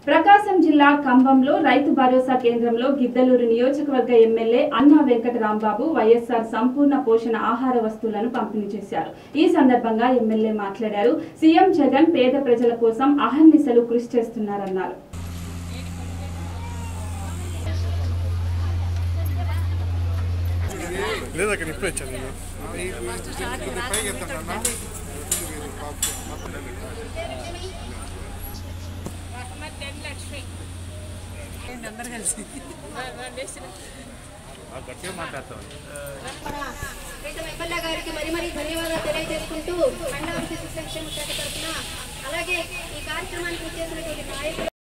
ప్రకాశం జిల్లా కంభంలో రైతు భరోసా కేంద్రంలో గిద్దలూరు నియోజకవర్గ ఎమ్మెల్యే అన్నా వెంకట రాంబాబు వైఎస్ఆర్ సంపూర్ణ పోషణ ఆహార వస్తువులను పంపిణీ చేశారు ఈ సందర్భంగా ఎమ్మెల్యే మాట్లాడారు సీఎం జగన్ పేద ప్రజల కోసం అహర్నిశలు కృషి చేస్తున్నారన్నారు లేదా అక్కడ ఇప్పుడే ఇచ్చాను నేను ప్రీతం ఎమ్మెల్యే గారికి మరి మరి ధన్యవాదాలు తెలియజేసుకుంటూ మండల శిశు సంక్షేమ శాఖ తరఫున అలాగే ఈ కార్యక్రమానికి చేసినటువంటి నాయకులు